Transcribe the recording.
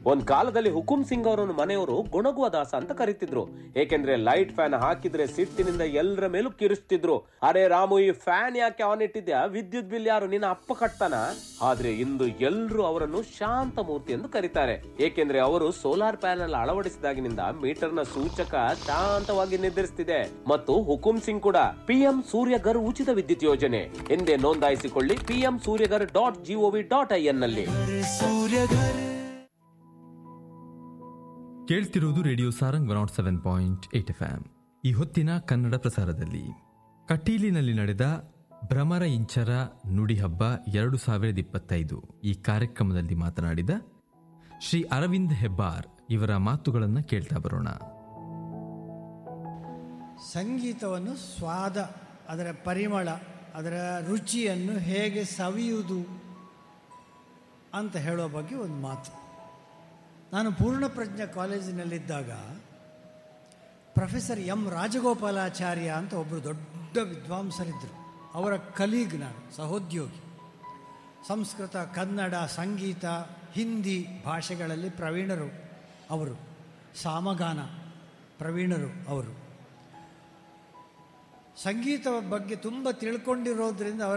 ಒಂದ್ ಕಾಲದಲ್ಲಿ ಹುಕುಂ ಸಿಂಗ್ ಅವರನ್ನು ಮನೆಯವರು ಗುಣಗುವ ದಾಸ ಅಂತ ಕರೀತಿದ್ರು ಏಕೆಂದ್ರೆ ಲೈಟ್ ಫ್ಯಾನ್ ಹಾಕಿದ್ರೆ ಸಿಟ್ಟಿನಿಂದ ಎಲ್ಲರ ಮೇಲೂ ಕಿರಿಸ್ತಿದ್ರು ಅರೆ ರಾಮು ಈ ಫ್ಯಾನ್ ಯಾಕೆ ಆನ್ ಇಟ್ಟಿದ್ಯಾ ವಿದ್ಯುತ್ ಬಿಲ್ ಯಾರು ನಿನ್ನ ಅಪ್ಪ ಕಟ್ತಾನ ಆದ್ರೆ ಇಂದು ಎಲ್ರು ಅವರನ್ನು ಶಾಂತ ಮೂರ್ತಿ ಎಂದು ಕರೀತಾರೆ ಏಕೆಂದ್ರೆ ಅವರು ಸೋಲಾರ್ ಪ್ಯಾನೆಲ್ ಅಳವಡಿಸಿದಾಗಿನಿಂದ ಮೀಟರ್ನ ಸೂಚಕ ಶಾಂತವಾಗಿ ನಿರ್ಧರಿಸುತ್ತಿದೆ ಮತ್ತು ಹುಕುಂ ಸಿಂಗ್ ಕೂಡ ಪಿಎಂ ಸೂರ್ಯಗರ್ ಉಚಿತ ವಿದ್ಯುತ್ ಯೋಜನೆ ಎಂದೇ ನೋಂದಾಯಿಸಿಕೊಳ್ಳಿ PM Suryaghar dot GOV dot I N ನಲ್ಲಿ ಕೇಳ್ತಿರೋದು radio Sarang one seven point eight F M ಈ ಹೊತ್ತಿನ ಕನ್ನಡ ಪ್ರಸಾರದಲ್ಲಿ ಕಟೀಲಿನಲ್ಲಿ ನಡೆದ ಭ್ರಮರ ಇಂಚರ ನುಡಿ ಹಬ್ಬ ಎರಡು ಸಾವಿರದ ಇಪ್ಪತ್ತೈದು ಈ ಕಾರ್ಯಕ್ರಮದಲ್ಲಿ ಮಾತನಾಡಿದ ಶ್ರೀ ಅರವಿಂದ್ ಹೆಬ್ಬಾರ್ ಇವರ ಮಾತುಗಳನ್ನು ಕೇಳ್ತಾ ಬರೋಣ ಸಂಗೀತವನ್ನು ಸ್ವಾದ ಅದರ ಪರಿಮಳ ಅದರ ರುಚಿಯನ್ನು ಹೇಗೆ ಸವಿಯುವುದು ಅಂತ ಹೇಳೋ ಬಗ್ಗೆ ಒಂದು ಮಾತು ನಾನು ಪೂರ್ಣಪ್ರಜ್ಞ ಕಾಲೇಜಿನಲ್ಲಿದ್ದಾಗ ಪ್ರೊಫೆಸರ್ ಎಂ ರಾಜಗೋಪಾಲಾಚಾರ್ಯ ಅಂತ ಒಬ್ಬರು ದೊಡ್ಡ ವಿದ್ವಾಂಸರಿದ್ದರು ಅವರ ಕಲೀಗ್ ನಾನು ಸಹೋದ್ಯೋಗಿ ಸಂಸ್ಕೃತ ಕನ್ನಡ ಸಂಗೀತ ಹಿಂದಿ ಭಾಷೆಗಳಲ್ಲಿ ಪ್ರವೀಣರು ಅವರು ಸಾಮಗಾನ ಪ್ರವೀಣರು ಅವರು ಸಂಗೀತದ ಬಗ್ಗೆ ತುಂಬ ತಿಳ್ಕೊಂಡಿರೋದ್ರಿಂದ ಅವರ